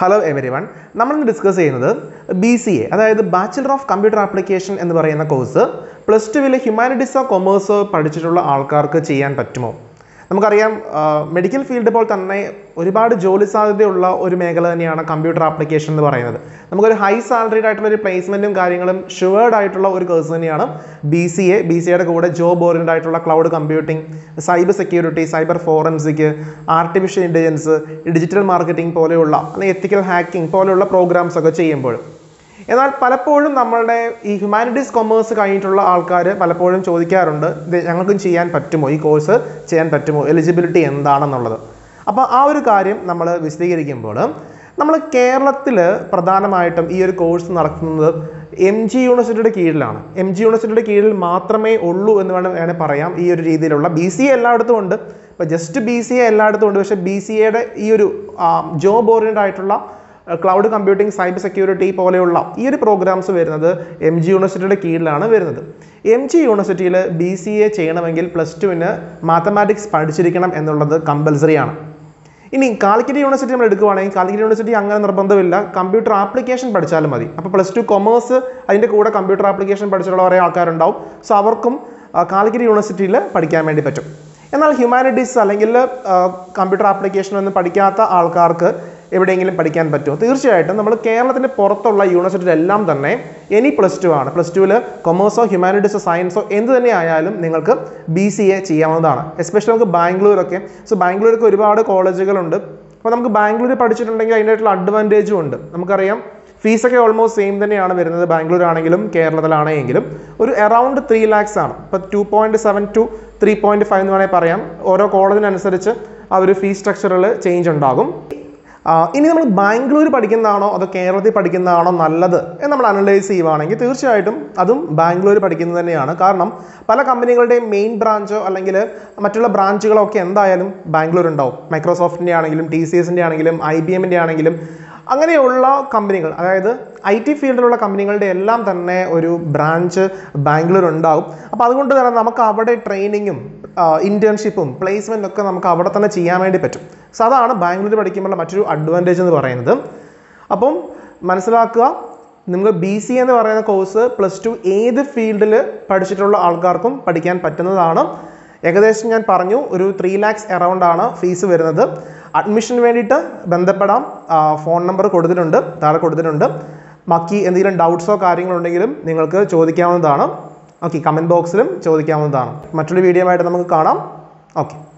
hello everyone നമ്മളിന്ന് discuss ചെയ്യുന്നത് B C A അതായത് ബാച്ചിലർ ഓഫ് കമ്പ്യൂട്ടർ ആപ്ലിക്കേഷൻ എന്ന് പറയുന്ന കോഴ്സ് പ്ലസ് ടുവിൽ ഹ്യൂമാനിറ്റീസോ കൊമേഴ്സോ പഠിച്ചിട്ടുള്ള ആൾക്കാർക്ക് ചെയ്യാൻ പറ്റുമോ നമുക്കറിയാം മെഡിക്കൽ ഫീൽഡ് പോലെ തന്നെ ഒരുപാട് ജോലി സാധ്യതയുള്ള ഒരു മേഖല തന്നെയാണ് കമ്പ്യൂട്ടർ ആപ്ലിക്കേഷൻ എന്ന് പറയുന്നത് നമുക്കൊരു ഹൈ സാലറീഡ് ആയിട്ടുള്ള ഒരു പ്ലേസ്മെൻറ്റും കാര്യങ്ങളും ഷുവേർഡ് ആയിട്ടുള്ള ഒരു കോഴ്സ് തന്നെയാണ് B C A B C എയുടെ കൂടെ ജോബ് ഓറിയൻഡ് ആയിട്ടുള്ള cloud computing cyber security cyber forensic artificial intelligence digital marketing പോലെയുള്ള അല്ലെങ്കിൽ എത്തിക്കൽ ഹാക്കിംഗ് പോലെയുള്ള പ്രോഗ്രാംസ് ഒക്കെ ചെയ്യുമ്പോൾ എന്നാൽ പലപ്പോഴും നമ്മളുടെ ഈ ഹ്യൂമാനിറ്റീസ് കൊമേഴ്സ് കഴിഞ്ഞിട്ടുള്ള ആൾക്കാർ പലപ്പോഴും ചോദിക്കാറുണ്ട് ഇത് ഞങ്ങൾക്കും ചെയ്യാൻ പറ്റുമോ ഈ കോഴ്സ് ചെയ്യാൻ പറ്റുമോ എലിജിബിലിറ്റി എന്താണെന്നുള്ളത് അപ്പോൾ ആ ഒരു കാര്യം നമ്മൾ വിശദീകരിക്കുമ്പോൾ നമ്മൾ കേരളത്തിൽ പ്രധാനമായിട്ടും ഈ ഒരു കോഴ്സ് നടത്തുന്നത് എം ജി യൂണിവേഴ്സിറ്റിയുടെ കീഴിലാണ് എം ജി യൂണിവേഴ്സിറ്റിയുടെ കീഴിൽ മാത്രമേ ഉള്ളൂ എന്ന് വേണം വേണേൽ പറയാം ഈ ഒരു രീതിയിലുള്ള ബി സി എ എല്ലായിടത്തും ഉണ്ട് ഇപ്പോൾ ജസ്റ്റ് ബി സി എ എല്ലായിടത്തും ഉണ്ട് പക്ഷേ ബി സി എയുടെ ഈ ഒരു ജോബ് ഓറിയൻറ്റഡ് ആയിട്ടുള്ള ക്ലൗഡ് കമ്പ്യൂട്ടിംഗ് സൈബർ സെക്യൂരിറ്റി പോലെയുള്ള ഈ ഒരു പ്രോഗ്രാംസ് വരുന്നത് എം ജി യൂണിവേഴ്സിറ്റിയുടെ കീഴിലാണ് വരുന്നത് എം ജി യൂണിവേഴ്സിറ്റിയിൽ ബി സി എ ചെയ്യണമെങ്കിൽ പ്ലസ് ടുവിന് മാത്തമാറ്റിക്സ് പഠിച്ചിരിക്കണം എന്നുള്ളത് കമ്പൽസറി ആണ് ഇനി കാലിക്കറ്റ് യൂണിവേഴ്സിറ്റി നമ്മൾ എടുക്കുവാണെങ്കിൽ കാലിക്കറ്റ് യൂണിവേഴ്സിറ്റി അങ്ങനെ നിർബന്ധമില്ല കമ്പ്യൂട്ടർ ആപ്ലിക്കേഷൻ പഠിച്ചാലും മതി അപ്പോൾ പ്ലസ് ടു കൊമേഴ്സ് അതിൻ്റെ കൂടെ കമ്പ്യൂട്ടർ ആപ്ലിക്കേഷൻ പഠിച്ചിട്ടുള്ള കുറേ ആൾക്കാരുണ്ടാവും സോ അവർക്കും ആ, കാലിക്കറ്റ് യൂണിവേഴ്സിറ്റിയിൽ പഠിക്കാൻ വേണ്ടി പറ്റും എന്നാൽ ഹ്യൂമാനിറ്റീസ് അല്ലെങ്കിൽ കമ്പ്യൂട്ടർ ആപ്ലിക്കേഷൻ ഒന്നും പഠിക്കാത്ത ആൾക്കാർക്ക് എവിടെയെങ്കിലും പഠിക്കാൻ പറ്റുമോ തീർച്ചയായിട്ടും നമ്മൾ കേരളത്തിന് പുറത്തുള്ള യൂണിവേഴ്സിറ്റിയിലെല്ലാം തന്നെ എനി പ്ലസ് ടു ആണ് പ്ലസ് ടുവിൽ കൊമേഴ്സോ ഹ്യൂമാനിറ്റീസോ സയൻസോ എന്ത് തന്നെ ആയാലും നിങ്ങൾക്ക് ബി സി എ ചെയ്യാവുന്നതാണ് എസ്പെഷ്യലി നമുക്ക് ബാംഗ്ലൂരൊക്കെ സോ ബാംഗ്ലൂരൊക്കെ ഒരുപാട് കോളേജുകളുണ്ട് അപ്പോൾ നമുക്ക് ബാംഗ്ലൂർ പഠിച്ചിട്ടുണ്ടെങ്കിൽ അതിൻ്റെതായിട്ടുള്ള അഡ്വാൻറ്റേജും ഉണ്ട് നമുക്കറിയാം ഫീസൊക്കെ ഓൾമോസ്റ്റ് സെയിം തന്നെയാണ് വരുന്നത് ബാംഗ്ലൂർ ആണെങ്കിലും കേരളത്തിലാണെങ്കിലും ഒരു അറൗണ്ട് ത്രീ ലാക്സ് ആണ് ഇപ്പോൾ two point seven two three point five എന്ന് വേണമെങ്കിൽ പറയാം ഓരോ കോളേജിനനുസരിച്ച് ആ ഒരു ഫീസ് സ്ട്രക്ചറിൽ ചേഞ്ച് ഉണ്ടാകും ആ, ഇനി നമ്മൾ ബാംഗ്ലൂർ പഠിക്കുന്നതാണോ അതോ കേരളത്തിൽ പഠിക്കുന്നതാണോ നല്ലത് എന്ന് നമ്മൾ അനലൈസ് ചെയ്യുവാണെങ്കിൽ തീർച്ചയായിട്ടും അതും ബാംഗ്ലൂർ പഠിക്കുന്നത് തന്നെയാണ് കാരണം പല കമ്പനികളുടെയും മെയിൻ ബ്രാഞ്ചോ അല്ലെങ്കിൽ മറ്റുള്ള ബ്രാഞ്ചുകളോ ഒക്കെ എന്തായാലും ബാംഗ്ലൂർ ഉണ്ടാവും മൈക്രോസോഫ്റ്റിൻ്റെ ആണെങ്കിലും ടി സി എസിൻ്റെ ആണെങ്കിലും ഐ ബി എമ്മിൻ്റെ ആണെങ്കിലും അങ്ങനെയുള്ള കമ്പനികൾ അതായത് ഐ ടി ഫീൽഡിലുള്ള കമ്പനികളുടെ എല്ലാം തന്നെ ഒരു ബ്രാഞ്ച് ബാംഗ്ലൂർ ഉണ്ടാവും അപ്പോൾ അതുകൊണ്ട് തന്നെ നമുക്ക് അവിടെ ട്രെയിനിങ്ങും ഇൻറ്റേൺഷിപ്പും പ്ലേസ്മെൻറ്റും ഒക്കെ നമുക്ക് അവിടെ തന്നെ ചെയ്യാൻ വേണ്ടി പറ്റും സോ അതാണ് ബാംഗ്ലൂർ പഠിക്കുമ്പോഴുള്ള മറ്റൊരു അഡ്വാൻറ്റേജ് എന്ന് പറയുന്നത് അപ്പം മനസ്സിലാക്കുക നിങ്ങൾ ബി സി എന്ന് പറയുന്ന കോഴ്സ് പ്ലസ് ടു ഏത് ഫീൽഡിൽ പഠിച്ചിട്ടുള്ള ആൾക്കാർക്കും പഠിക്കാൻ പറ്റുന്നതാണ് ഏകദേശം ഞാൻ പറഞ്ഞു ഒരു ത്രീ ലാക്സ് എറൗണ്ട് ആണ് ഫീസ് വരുന്നത് അഡ്മിഷന് വേണ്ടിയിട്ട് ബന്ധപ്പെടാം ഫോൺ നമ്പർ കൊടുത്തിട്ടുണ്ട് താഴെ കൊടുത്തിട്ടുണ്ട് ബാക്കി എന്തെങ്കിലും ഡൗട്ട്സോ കാര്യങ്ങളോ ഉണ്ടെങ്കിലും നിങ്ങൾക്ക് ചോദിക്കാവുന്നതാണ് ഓക്കെ കമൻറ്റ് ബോക്സിലും ചോദിക്കാവുന്നതാണ് മറ്റൊരു വീഡിയോ ആയിട്ട് നമുക്ക് കാണാം ഓക്കെ